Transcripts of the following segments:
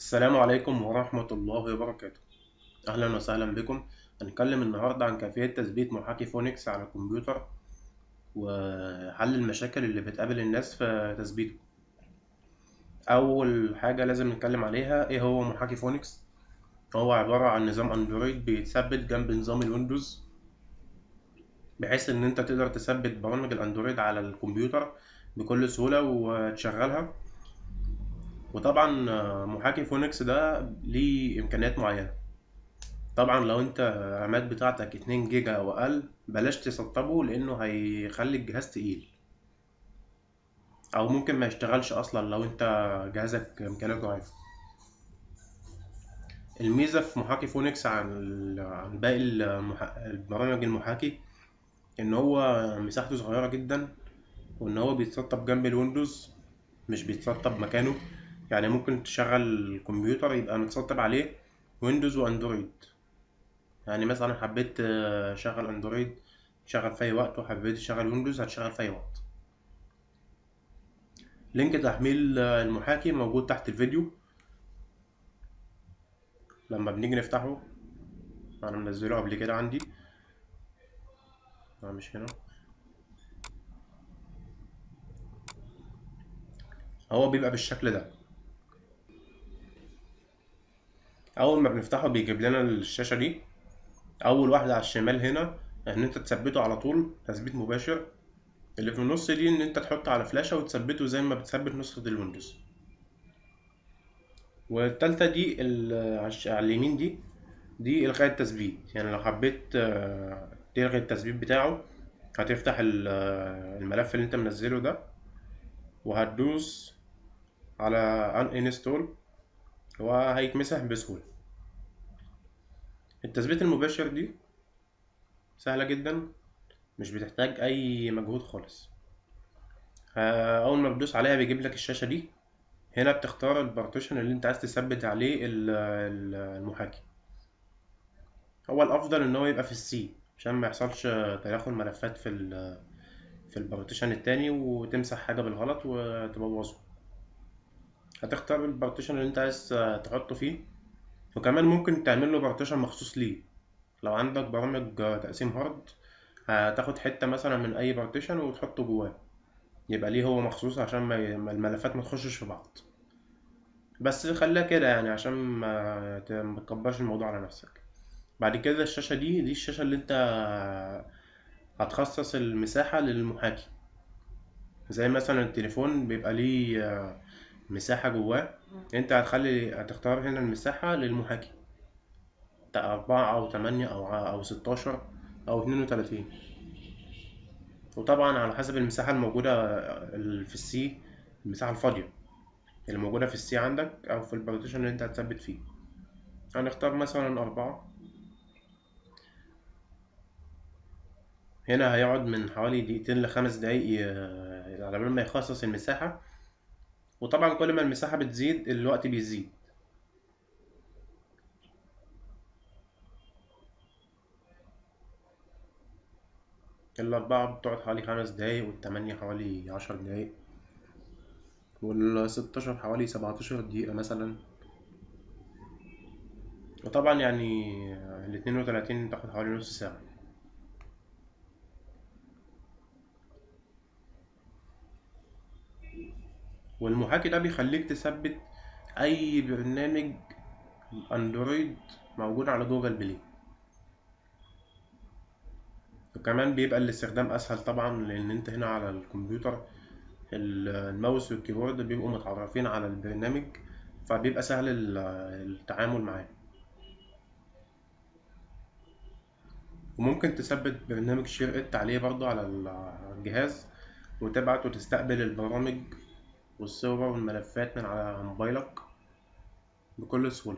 السلام عليكم ورحمة الله وبركاته أهلا وسهلا بكم هنتكلم النهاردة عن كيفية تثبيت محاكي فونكس على الكمبيوتر وحل المشاكل اللي بتقابل الناس في تثبيته أول حاجة لازم نتكلم عليها إيه هو محاكي فونكس هو عبارة عن نظام أندرويد بيتثبت جنب نظام الويندوز بحيث إن أنت تقدر تثبت برامج الأندرويد على الكمبيوتر بكل سهولة وتشغلها وطبعا محاكي فونكس ده ليه إمكانيات معينة طبعا لو انت الرامات بتاعتك اتنين جيجا او اقل بلاش تسطبه لانه هيخلي الجهاز تقيل او ممكن ما يشتغلش اصلا لو انت جهازك امكانياته ضعيفه الميزه في محاكي فونكس عن عن باقي المح... البرامج المحاكي ان هو مساحته صغيره جدا وان هو بيتسطب جنب الويندوز مش بيتسطب مكانه يعني ممكن تشغل الكمبيوتر يبقى متسطب عليه ويندوز واندرويد يعني مثلا حبيت اشغل اندرويد تشغل في اي وقت وحبيت تشغل ويندوز هتشغل في اي وقت لينك تحميل المحاكي موجود تحت الفيديو لما بنيجي نفتحه انا منزله قبل كده عندي لا مش هنا هو بيبقى بالشكل ده اول ما بنفتحه بيجيب لنا الشاشه دي اول واحده على الشمال هنا ان انت تثبته على طول تثبيت مباشر اللي في النص دي ان انت تحطه على فلاشه وتثبته زي ما بتثبت نسخه الويندوز والتالتة دي على اليمين دي دي الغاء التثبيت يعني لو حبيت تلغي التثبيت بتاعه هتفتح الملف اللي انت منزله ده وهتدوس على uninstall وهيتمسح بسهولة التثبيت المباشر دي سهلة جدا مش بتحتاج أي مجهود خالص أول ما بتدوس عليها بيجيب لك الشاشة دي هنا بتختار البارتيشن اللي انت عايز تثبت عليه المحاكي هو الأفضل إن هو يبقى في السي عشان ما يحصلش تداخل ملفات في ال في البارتيشن التاني وتمسح حاجة بالغلط وتبوظه هتختار البارتيشن اللي انت عايز تحطه فيه وكمان ممكن تعمل له بارتيشن مخصوص ليه لو عندك برامج تقسيم هارد هتاخد حتة مثلا من أي بارتيشن وتحطه جواه يبقى ليه هو مخصوص عشان ما الملفات ما تخشش في بعض بس خليها كده يعني عشان ما تكبرش الموضوع على نفسك بعد كده الشاشة دي دي الشاشة اللي انت هتخصص المساحة للمحاكي زي مثلا التليفون بيبقى ليه مساحة جواه انت هتخلي هتختار هنا المساحة للمحاكي أربعة أو تمانية أو أو ستاشر أو اتنين وتلاتين وطبعا على حسب المساحة الموجودة في السي المساحة الفاضية اللي موجودة في السي عندك أو في البارتيشن اللي انت هتثبت فيه هنختار مثلا أربعة هنا هيقعد من حوالي دقيقتين لخمس دقايق على بال ما يخصص المساحة وطبعا كل ما المساحة بتزيد الوقت بيزيد الأربعة بتقعد حوالي خمس دقايق والتمانية حوالي عشر دقايق والستاشر حوالي سبعتاشر دقيقة مثلا وطبعا يعني الاتنين وتلاتين تاخد حوالي نص ساعة والمحاكي ده بيخليك تثبت أي برنامج أندرويد موجود على جوجل بلاي وكمان بيبقى الاستخدام أسهل طبعا لأن أنت هنا على الكمبيوتر الماوس والكيبورد بيبقوا متعرفين على البرنامج فبيبقى سهل التعامل معاه وممكن تثبت برنامج شير إت عليه برضه على الجهاز وتبعت وتستقبل البرامج والصور والملفات من على موبايلك بكل سهولة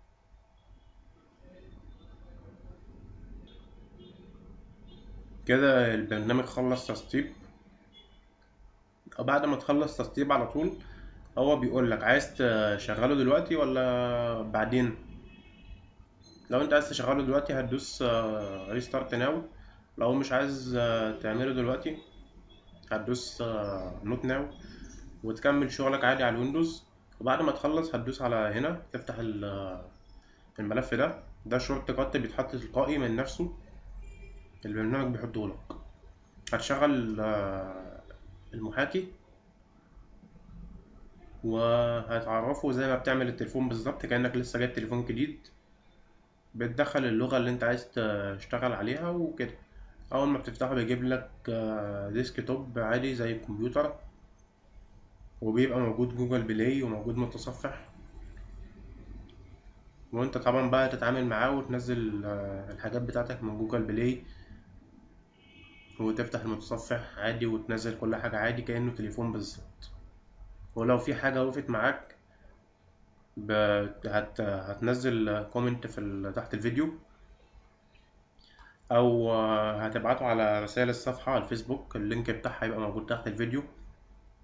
كده البرنامج خلص تسطيب بعد ما تخلص تسطيب على طول هو بيقول لك عايز تشغله دلوقتي ولا بعدين لو انت عايز تشغله دلوقتي هتدوس ريستارت ناو لو مش عايز تعمله دلوقتي هتدوس نوت ناو وتكمل شغلك عادي على الويندوز وبعد ما تخلص هتدوس على هنا تفتح ال- الملف ده ده شورت كات بيتحط تلقائي من نفسه البرنامج بيحطه لك هتشغل آه، المحاكي وهتعرفه زي ما بتعمل التليفون بالظبط كأنك لسه جايب تليفون جديد بتدخل اللغة اللي انت عايز تشتغل عليها وكده أول ما بتفتحه بيجيب لك آه، ديسك توب عادي زي الكمبيوتر وبيبقى موجود جوجل بلاي وموجود متصفح وانت طبعا بقى تتعامل معاه وتنزل آه، الحاجات بتاعتك من جوجل بلاي وتفتح المتصفح عادي وتنزل كل حاجة عادي كأنه تليفون بالظبط ولو في حاجة وقفت معاك بت- هت... هتنزل كومنت في ال... تحت الفيديو او آه، هتبعته على رسائل الصفحة على الفيسبوك اللينك بتاعها هيبقى موجود تحت الفيديو